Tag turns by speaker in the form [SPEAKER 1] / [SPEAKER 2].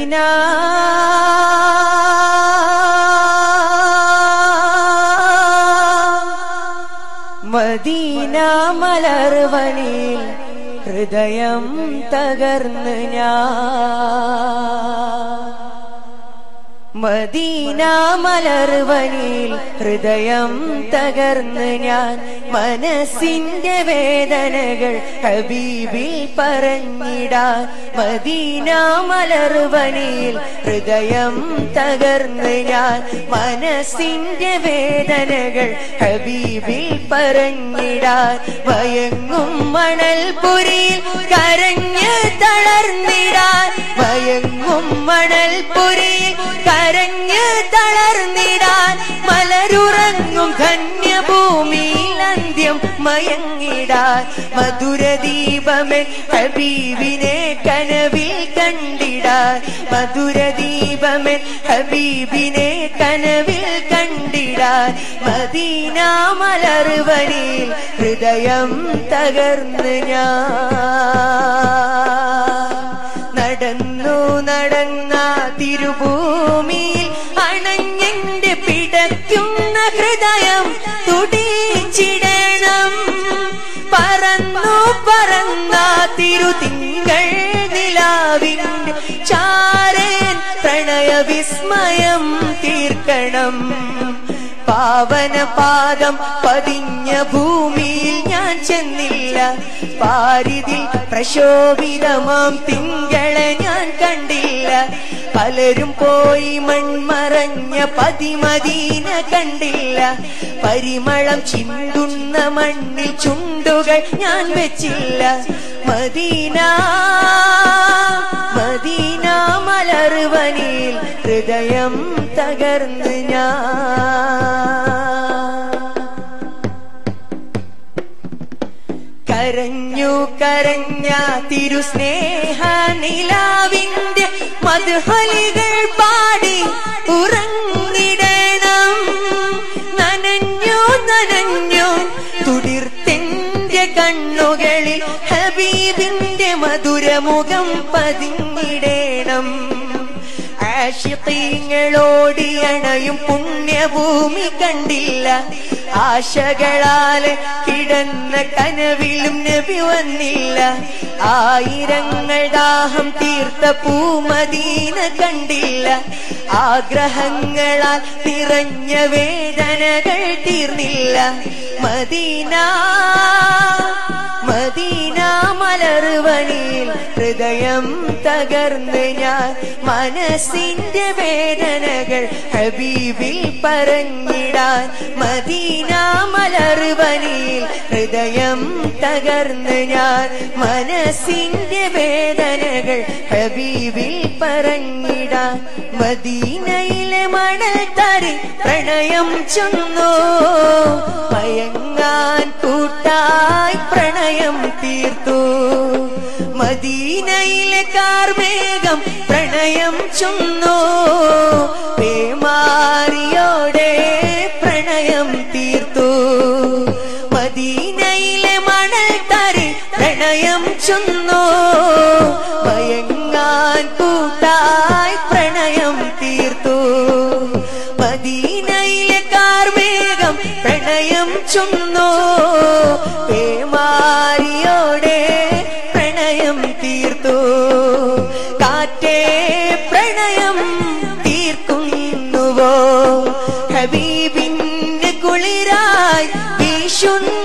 [SPEAKER 1] Medina മലർവനിൽ ഹൃദയം തകർന്ന് ഞാൻ മദീന മലർവനിൽ ഹൃദയം തകർന്ന് ഞാൻ മനസ്സിന്റെ വേദനകൾ ഹബീബിൽ പറഞ്ഞിടാൻ മദീന മലർവനിൽ ഹൃദയം തകർന്ന് ഞാൻ മനസ്സിന്റെ വേദനകൾ ഹബീബിൽ പറഞ്ഞിടാൻ മയങ്ങും മണൽ പുരിയിൽ കരഞ്ഞ് തളർന്നിടാൻ മയങ്ങും മണൽ പുരിയിൽ കരഞ്ഞ് തളർന്നിടാൻ മലരുറങ്ങും ധന്യഭൂമിയിൽ അന്ത്യം മയങ്ങിടാൻ മധുരദീപമേ ഹബീബിനെ കനവിൽ കണ്ടിടാൻ മധുരദീപമേ ഹബീബിനെ കനവിൽ കണ്ടിടാൻ മദീന മലർവനിൽ ഹൃദയം തകർന്ന് ഞാൻ നടന്നു നടന്ന തിരുഭൂമിയിൽ അണഞ്ഞെന്റെ പിടയ്ക്കുന്ന ഹൃദയം തുടിച്ചിടണം പറന്നു പറന്ന തിരുതിങ്കൾ നിലാവിന്റെ ചാരൻ പ്രണയ വിസ്മയം തീർക്കണം പാവന പാദം പതിഞ്ഞ ഭൂമിയിൽ ഞാൻ ചെന്നില്ല പാരിതിൽ പ്രശോഭിതമാം തിങ്കളെ ഞാൻ കണ്ടില്ല പലരും പോയി മൺമറഞ്ഞ പതിമദീന കണ്ടില്ല പരിമളം ചിന്തുന്ന മണ്ണിൽ ചുണ്ടുകൾ ഞാൻ വെച്ചില്ല മദീന മദീന മലർവനിൽ ഹൃദയം തകർന്ന് ഞാൻ കരഞ്ഞു കരഞ്ഞ തിരുസ്നേഹ നിലാവിന്റെ മധുഹലികൾ പാടി ഉറങ്ങിടണം നനഞ്ഞു നനഞ്ഞു തുടിർത്തെന്റെ കണ്ണുകളിൽ ഹബീബിന്റെ മധുരമുഖം പതിഞ്ഞിടണം ആഷിഖീങ്ങളോടി അണയും പുണ്യഭൂമി കണ്ടില്ല ആശകളാല് കിടന്ന കനവിലും നബി വന്നില്ല ആയിരങ്ങൾ ദാഹം തീർത്ത പൂമദീന കണ്ടില്ല ആഗ്രഹങ്ങളാൽ നിറഞ്ഞ വേദനകൾ തീർന്നില്ല മദീന മദീന മലർവനിൽ ഹൃദയം തകർന്ന് ഞാൻ മനസ്സിന്റെ വേദനകൾ ഹബീബിൽ പറഞ്ഞിടാൻ മദീന മലർവനിൽ ഹൃദയം തകർന്ന് ഞാൻ മനസ്സിന്റെ വേദനകൾ ഹബീബിൽ പറഞ്ഞിടാൻ മദീനയിലെ മണൽ തരി പ്രണയം ചൊന്നു മയങ്ങാൻ കൂട്ടായി പ്രണയം തീർത്തു മദീനയിലെ കാർമേഘം പ്രണയം ചൊന്നു പേമാരിയോടെ പ്രണയം തീർത്തു മദീനയിലെ മണൽ തരി പ്രണയം ചൊന്നു മയങ്ങാൻ കൂട്ടായി പ്രണയം തീർത്തു മദീനയിലെ കാർമേഘം പ്രണയം ചൊന്നു പേമാരിയോടെ പ്രണയം തീർത്തു കാറ്റേ പ്രണയം തീർക്കുന്നുവോ ഹബീബിന്റെ കുളിരായി വീശുന്നു